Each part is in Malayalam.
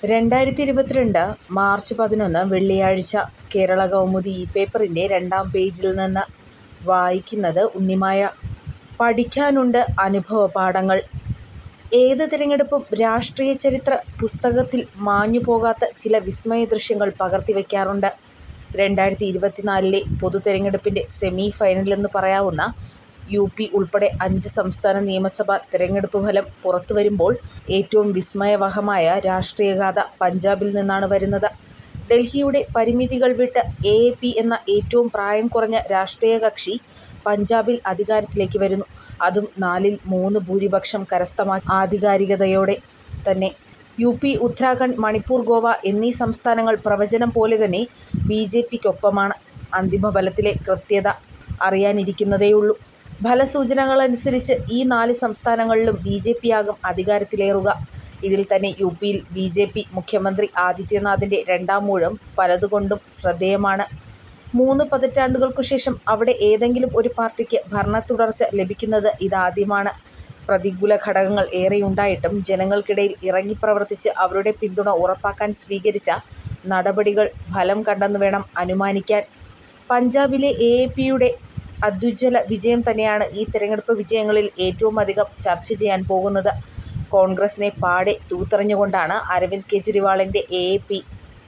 രണ്ടായിരത്തി ഇരുപത്തിരണ്ട് മാർച്ച് പതിനൊന്ന് വെള്ളിയാഴ്ച കേരളകൗമുദി ഈ പേപ്പറിൻ്റെ രണ്ടാം പേജിൽ നിന്ന് വായിക്കുന്നത് ഉണ്ണിമായ. പഠിക്കാനുണ്ട് അനുഭവപാഠങ്ങൾ. ഏത് തിരഞ്ഞെടുപ്പും രാഷ്ട്രീയ ചരിത്ര പുസ്തകത്തിൽ മാഞ്ഞുപോകാത്ത ചില വിസ്മയദൃശ്യങ്ങൾ പകർത്തിവെക്കാറുണ്ട്. രണ്ടായിരത്തി ഇരുപത്തിനാലിലെ പൊതുതിരഞ്ഞെടുപ്പിൻ്റെ സെമി ഫൈനലെന്നു പറയാവുന്ന യു. പി. ഉൾപ്പെടെ അഞ്ച് സംസ്ഥാന നിയമസഭാ തിരഞ്ഞെടുപ്പുഫലം പുറത്തുവരുമ്പോൾ ഏറ്റവും വിസ്മയാവഹമായ രാഷ്ട്രീയഗാഥ പഞ്ചാബിൽ നിന്നാണ് വരുന്നത്. ഡൽഹിയുടെ പരിമിതികൾ വിട്ട് എ. എ. പി. എന്ന ഏറ്റവും പ്രായം കുറഞ്ഞ രാഷ്ട്രീയകക്ഷി പഞ്ചാബിൽ അധികാരത്തിലേക്ക് വരുന്നു. അതും നാലിൽ മൂന്ന് ഭൂരിപക്ഷം കരസ്ഥമാക്കി. ആധികാരികതയോടെ തന്നെ. യു. പി. ഉത്തരാഖണ്ഡ് മണിപ്പൂർ ഗോവ എന്നീ സംസ്ഥാനങ്ങൾ പ്രവചനം പോലെതന്നെ ബി. ജെ. പിക്കൊപ്പമാണ്. അന്തിമഫലത്തിലെ കൃത്യത അറിയാനിരിക്കുന്നതേയുള്ളൂ. ഫലസൂചനകളനുസരിച്ച് ഈ നാല് സംസ്ഥാനങ്ങളിലും ബി. ജെ. പിയാകും അധികാരത്തിലേറുക. ഇതിൽ തന്നെ യു. പിയിൽ ബി. ജെ. പി. മുഖ്യമന്ത്രി ആദിത്യനാഥിൻ്റെ രണ്ടാമൂഴം പലതുകൊണ്ടും ശ്രദ്ധേയമാണ്. മൂന്ന് പതിറ്റാണ്ടുകൾക്കുശേഷം അവിടെ ഏതെങ്കിലും ഒരു പാർട്ടിക്ക് ഭരണത്തുടർച്ച ലഭിക്കുന്നത് ഇതാദ്യമാണ്. പ്രതികൂല ഘടകങ്ങൾ ഏറെയുണ്ടായിട്ടും ജനങ്ങൾക്കിടയിൽ ഇറങ്ങിപ്രവർത്തിച്ച് അവരുടെ പിന്തുണ ഉറപ്പാക്കാൻ സ്വീകരിച്ച നടപടികൾ ഫലം കണ്ടെന്നു വേണം അനുമാനിക്കാൻ. പഞ്ചാബിലെ എ. എ. പിയുടെ അത്യുജ്വല വിജയം തന്നെയാണ് ഈ തിരഞ്ഞെടുപ്പ് വിജയങ്ങളിൽ ഏറ്റവുമധികം ചർച്ച ചെയ്യാൻ പോകുന്നത്. കോൺഗ്രസിനെ പാടെ തൂത്തെറിഞ്ഞുകൊണ്ടാണ് അരവിന്ദ് കെജ്രിവാളിൻ്റെ എ. എ. പി.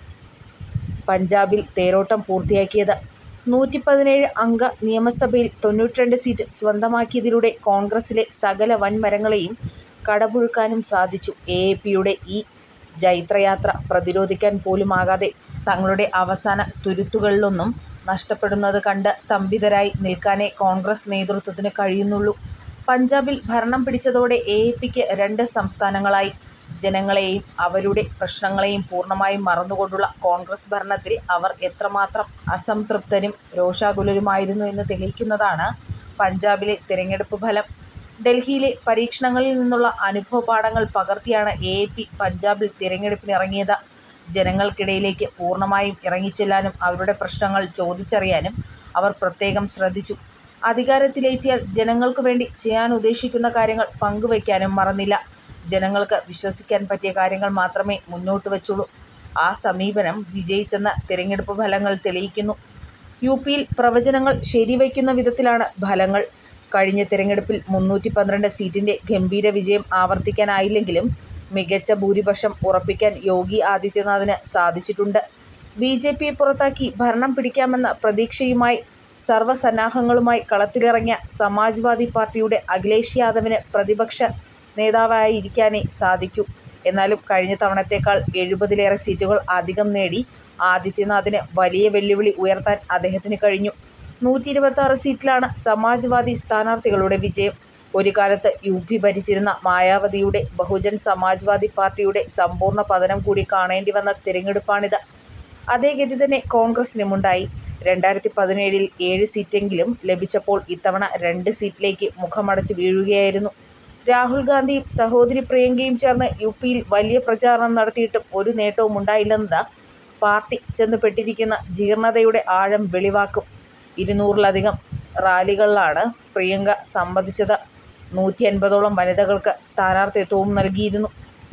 പഞ്ചാബിൽ തേരോട്ടം പൂർത്തിയാക്കിയത്. നൂറ്റിപ്പതിനേഴ് അംഗ നിയമസഭയിൽ തൊണ്ണൂറ്റിരണ്ട് സീറ്റ് സ്വന്തമാക്കിയതിലൂടെ കോൺഗ്രസിലെ സകല വൻമരങ്ങളെയും കടപുഴുക്കാനും സാധിച്ചു. എ. എ. പിയുടെ ഈ ജൈത്രയാത്ര പ്രതിരോധിക്കാൻ പോലുമാകാതെ തങ്ങളുടെ അവസാന തുരുത്തുകളിലൊന്നും നഷ്ടപ്പെടുന്നത് കണ്ട് സ്തംഭിതരായി നിൽക്കാനേ കോൺഗ്രസ് നേതൃത്വത്തിനു കഴിയുന്നുള്ളൂ. പഞ്ചാബിൽ ഭരണം പിടിച്ചതോടെ എ. എ. പിക്ക് രണ്ട് സംസ്ഥാനങ്ങളായി. ജനങ്ങളെയും അവരുടെ പ്രശ്നങ്ങളെയും പൂർണ്ണമായും മറന്നുകൊണ്ടുള്ള കോൺഗ്രസ് ഭരണത്തിൽ അവർ എത്രമാത്രം അസംതൃപ്തരും രോഷാകുലരുമായിരുന്നു എന്ന് തെളിയിക്കുന്നതാണ് പഞ്ചാബിലെ തിരഞ്ഞെടുപ്പ് ഫലം. ഡൽഹിയിലെ പരീക്ഷണങ്ങളിൽ നിന്നുള്ള അനുഭവപാഠങ്ങൾ പകർത്തിയാണ് എ. എ. പി. പഞ്ചാബിൽ തിരഞ്ഞെടുപ്പിനിറങ്ങിയത്. ജനങ്ങൾക്കിടയിലേക്ക് പൂർണ്ണമായും ഇറങ്ങിച്ചെല്ലാനും അവരുടെ പ്രശ്നങ്ങൾ ചോദിച്ചറിയാനും അവർ പ്രത്യേകം ശ്രദ്ധിച്ചു. അധികാരത്തിലെത്തിയാൽ ജനങ്ങൾക്കുവേണ്ടി ചെയ്യാനുദ്ദേശിക്കുന്ന കാര്യങ്ങൾ പങ്കുവെക്കാനും മറന്നില്ല. ജനങ്ങൾക്ക് വിശ്വസിക്കാൻ പറ്റിയ കാര്യങ്ങൾ മാത്രമേ മുന്നോട്ടുവച്ചുള്ളൂ. ആ സമീപനം വിജയിച്ചെന്ന് തിരഞ്ഞെടുപ്പ് ഫലങ്ങൾ തെളിയിക്കുന്നു. യു. പിയിൽ പ്രവചനങ്ങൾ ശരിവയ്ക്കുന്ന വിധത്തിലാണ് ഫലങ്ങൾ. കഴിഞ്ഞ തിരഞ്ഞെടുപ്പിൽ മുന്നൂറ്റിപന്ത്രണ്ട് സീറ്റിൻ്റെ ഗംഭീരവിജയം ആവർത്തിക്കാനായില്ലെങ്കിലും മികച്ച ഭൂരിപക്ഷം ഉറപ്പിക്കാൻ യോഗി ആദിത്യനാഥിന് സാധിച്ചിട്ടുണ്ട്. ബി. ജെ. പിയെ പുറത്താക്കി ഭരണം പിടിക്കാമെന്ന പ്രതീക്ഷയുമായി സർവസന്നാഹങ്ങളുമായി കളത്തിലിറങ്ങിയ സമാജ് വാദി പാർട്ടിയുടെ അഖിലേഷ് യാദവിന് പ്രതിപക്ഷ നേതാവായിരിക്കാനേ സാധിക്കൂ. എന്നാലും കഴിഞ്ഞ തവണത്തേക്കാൾ എഴുപതിലേറെ സീറ്റുകൾ അധികം നേടി ആദിത്യനാഥിന് വലിയ വെല്ലുവിളി ഉയർത്താൻ അദ്ദേഹത്തിന് കഴിഞ്ഞു. നൂറ്റിയിരുപത്താറ് സീറ്റിലാണ് സമാജ് വാദി സ്ഥാനാർത്ഥികളുടെ വിജയം. ഒരുകാലത്ത് യു. പി. ഭരിച്ചിരുന്ന മായാവതിയുടെ ബഹുജൻ സമാജ് വാദി പാർട്ടിയുടെ സമ്പൂർണ്ണ പതനം കൂടി കാണേണ്ടിവന്ന തിരഞ്ഞെടുപ്പാണിത്. അതേ ഗതി തന്നെ കോൺഗ്രസിനുമുണ്ടായി. രണ്ടായിരത്തി പതിനേഴിൽ ഏഴ് സീറ്റെങ്കിലും ലഭിച്ചപ്പോൾ ഇത്തവണ രണ്ട് സീറ്റിലേക്ക് മുഖമടച്ച് വീഴുകയായിരുന്നു. രാഹുൽ ഗാന്ധിയും സഹോദരി പ്രിയങ്കയും ചേർന്ന് യു. പിയിൽ വലിയ പ്രചാരണം നടത്തിയിട്ടും ഒരു നേട്ടവുമുണ്ടായില്ലെന്നത് പാർട്ടി ചെന്നുപെട്ടിരിക്കുന്ന ജീർണ്ണതയുടെ ആഴം വെളിവാക്കും. ഇരുന്നൂറിലധികം റാലികളിലാണ് പ്രിയങ്ക സംബന്ധിച്ചത്. നൂറ്റിയൻപതോളം വനിതകൾക്ക് സ്ഥാനാർത്ഥിത്വവും നൽകിയിരുന്നു.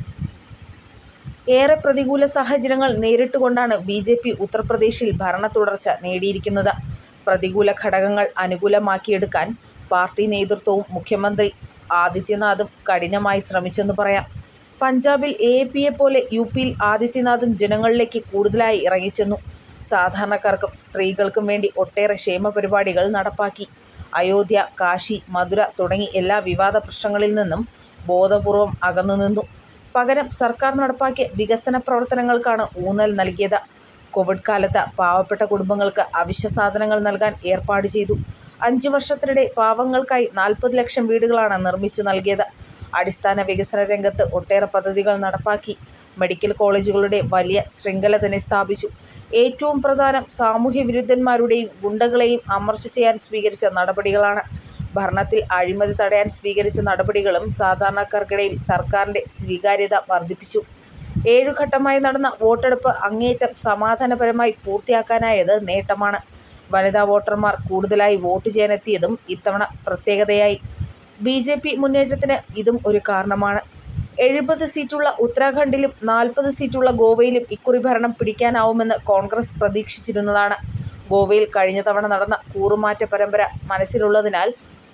ഏറെ പ്രതികൂല സാഹചര്യങ്ങൾ നേരിട്ടുകൊണ്ടാണ് ബി. ജെ. പി. ഉത്തർപ്രദേശിൽ ഭരണത്തുടർച്ച നേടിയിരിക്കുന്നത്. പ്രതികൂല ഘടകങ്ങൾ അനുകൂലമാക്കിയെടുക്കാൻ പാർട്ടി നേതൃത്വവും മുഖ്യമന്ത്രി ആദിത്യനാഥും കഠിനമായി ശ്രമിച്ചെന്നു പറയാം. പഞ്ചാബിൽ എ. എ. പിയെപ്പോലെ യു. പിയിൽ ആദിത്യനാഥും ജനങ്ങളിലേക്ക് കൂടുതലായി ഇറങ്ങിച്ചെന്നു. സാധാരണക്കാർക്കും സ്ത്രീകൾക്കും വേണ്ടി ഒട്ടേറെ ക്ഷേമപരിപാടികൾ നടപ്പാക്കി. അയോധ്യ, കാശി, മഥുര തുടങ്ങി എല്ലാ വിവാദ പ്രശ്നങ്ങളിൽ നിന്നും ബോധപൂർവം അകന്നുനിന്നു. പകരം സർക്കാർ നടപ്പാക്കിയ വികസനപ്രവർത്തനങ്ങൾക്കാണ് ഊന്നൽ നൽകിയത്. കോവിഡ് കാലത്ത് പാവപ്പെട്ട കുടുംബങ്ങൾക്ക് അവശ്യസാധനങ്ങൾ നൽകാൻ ഏർപ്പാട് ചെയ്തു. അഞ്ചുവർഷത്തിനിടെ പാവങ്ങൾക്കായി നാൽപ്പത് ലക്ഷം വീടുകളാണ് നിർമ്മിച്ചു നൽകിയത്. അടിസ്ഥാന വികസനരംഗത്ത് ഒട്ടേറെ പദ്ധതികൾ നടപ്പാക്കി. മെഡിക്കൽ കോളേജുകളുടെ വലിയ ശൃംഖല തന്നെ സ്ഥാപിച്ചു. ഏറ്റവും പ്രധാനം സാമൂഹ്യവിരുദ്ധന്മാരെയും ഗുണ്ടകളെയും അമർച്ച ചെയ്യാൻ സ്വീകരിച്ച നടപടികളാണ്. ഭരണത്തിൽ അഴിമതി തടയാൻ സ്വീകരിച്ച നടപടികളും സാധാരണക്കാർക്കിടയിൽ സർക്കാരിൻ്റെ സ്വീകാര്യത വർദ്ധിപ്പിച്ചു. ഏഴുഘട്ടമായി നടന്ന വോട്ടെടുപ്പ് അങ്ങേയറ്റം സമാധാനപരമായി പൂർത്തിയാക്കാനായത് നേട്ടമാണ്. വനിതാ വോട്ടർമാർ കൂടുതലായി വോട്ട് ചെയ്യാനെത്തിയതും ഇത്തവണ പ്രത്യേകതയായി. ബി. ജെ. പി. മുന്നേറ്റത്തിന് ഇതും ഒരു കാരണമാണ്. എഴുപത് സീറ്റുള്ള ഉത്തരാഖണ്ഡിലും നാൽപ്പത് സീറ്റുള്ള ഗോവയിലും ഇക്കുറി ഭരണം പിടിക്കാനാവുമെന്ന് കോൺഗ്രസ് പ്രതീക്ഷിച്ചിരുന്നതാണ്. ഗോവയിൽ കഴിഞ്ഞ തവണ നടന്ന കൂറുമാറ്റ പരമ്പര മനസ്സിലുള്ളതിനാൽ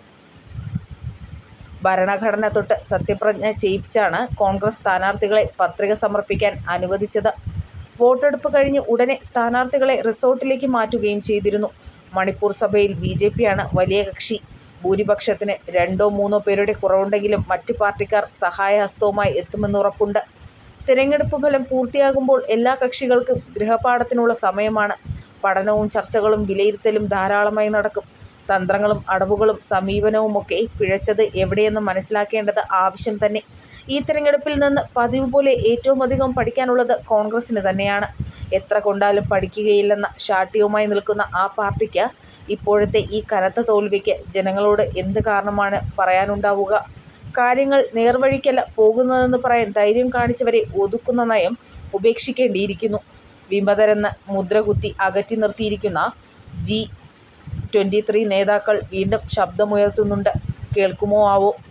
ഭരണഘടന തൊട്ട് സത്യപ്രതിജ്ഞ ചെയ്യിച്ചാണ് കോൺഗ്രസ് സ്ഥാനാർത്ഥികളെ പത്രിക സമർപ്പിക്കാൻ അനുവദിച്ചത്. വോട്ടെടുപ്പ് കഴിഞ്ഞ് ഉടനെ സ്ഥാനാർത്ഥികളെ റിസോർട്ടിലേക്ക് മാറ്റുകയും ചെയ്തിരുന്നു. മണിപ്പൂർ സഭയിൽ ബിജെപിയാണ് വലിയ കക്ഷി. ഭൂരിപക്ഷത്തിന് രണ്ടോ മൂന്നോ പേരുടെ കുറവുണ്ടെങ്കിലും മറ്റ് പാർട്ടിക്കാർ സഹായഹസ്തവുമായി എത്തുമെന്നുറപ്പുണ്ട്. തിരഞ്ഞെടുപ്പ് ഫലം പൂർത്തിയാകുമ്പോൾ എല്ലാ കക്ഷികൾക്കും ഗൃഹപാഠത്തിനുള്ള സമയമാണ്. പഠനവും ചർച്ചകളും വിലയിരുത്തലും ധാരാളമായി നടക്കും. തന്ത്രങ്ങളും അടവുകളും സമീപനവുമൊക്കെ പിഴച്ചത് എവിടെയെന്ന് മനസ്സിലാക്കേണ്ടത് ആവശ്യം തന്നെ. ഈ തിരഞ്ഞെടുപ്പിൽ നിന്ന് പതിവുപോലെ ഏറ്റവുമധികം പഠിക്കാനുള്ളത് കോൺഗ്രസിന് തന്നെയാണ്. എത്ര കൊണ്ടാലും പഠിക്കുകയില്ലെന്ന ശാഠ്യവുമായി നിൽക്കുന്ന ആ പാർട്ടിക്ക് ഇപ്പോഴത്തെ ഈ കനത്ത തോൽവിക്ക് ജനങ്ങളോട് എന്ത് കാരണമാണ് പറയാനുണ്ടാവുക. കാര്യങ്ങൾ നേർവഴിക്കല്ല പോകുന്നതെന്ന് പറയാൻ ധൈര്യം കാണിച്ചവരെ ഒതുക്കുന്ന നയം ഉപേക്ഷിക്കേണ്ടിയിരിക്കുന്നു. വിമതരെന്ന് മുദ്രകുത്തി അകറ്റി നിർത്തിയിരിക്കുന്ന ജി ട്വന്റി ത്രീ നേതാക്കൾ വീണ്ടും ശബ്ദമുയർത്തുന്നുണ്ട്. കേൾക്കുമോ ആവോ.